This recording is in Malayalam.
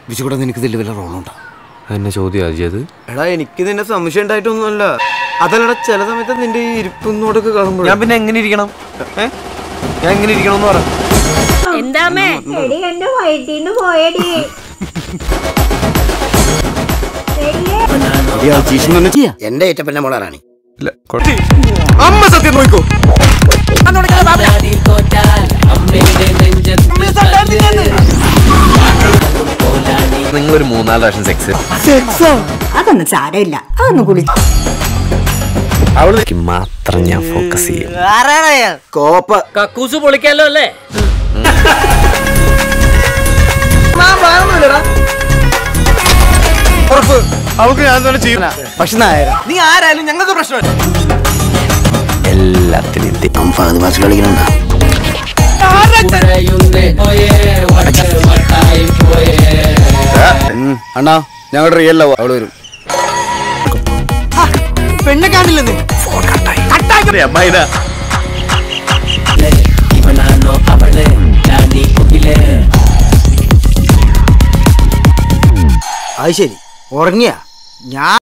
വിശുകൂടെ നിനക്ക് ഇതിൽ വല്ല റോളുണ്ടോ എന്നെ ചോദ്യം അജിയത് എടാ എനിക്ക് നിന്നെ സംശയം ഉണ്ടായിട്ടൊന്നുമല്ല അതല്ലടാ ചില സമയത്ത് നിന്റെ ഈ ഇരിപ്പിന്നോടൊക്കെ കാണുമ്പോൾ ഞാൻ പിന്നെ എങ്ങനെ ഇരിക്കണം ഏ ഞാൻ എങ്ങനെ ഇരിക്കണം എന്ന് പറ എന്താമേ എടി എന്റെ വയറ്റീന്ന് പോയടി എടിയേ. എന്റെ ഏറ്റപ്പന്നെ മോളെ റാണി ഇല്ല കുഴപ്പം അമ്മ സത്യം നോക്കോ നിങ്ങളൊരു മൂന്നാല് പ്രാവശ്യം സെക്സ് അതൊന്നും സാരമില്ല അതൊന്ന് കുളിച്ചു അവൾക്ക് മാത്രം ഞാൻ ഫോക്കസ് ചെയ്യും കോപ്പ കക്കൂസ് പൊളിക്കാലോ അല്ലേ ഉറപ്പ് അവൾക്ക് ഞാൻ തന്നെ ചെയ്യുന്ന പക്ഷെ നായര നീ ആരായാലും ഞങ്ങൾക്ക് പ്രശ്നമല്ല എല്ലാത്തിനും എന്ത് ഫഹദ് ബാസ് കളിക്കണുണ്ടോ അണ്ണാ ഞങ്ങളുടെ റിയൽ ലവ് അവള് വരും പെണ്ണെ കാണില്ലെന്ന് അത് ശരി ഉറങ്ങിയ ഞാൻ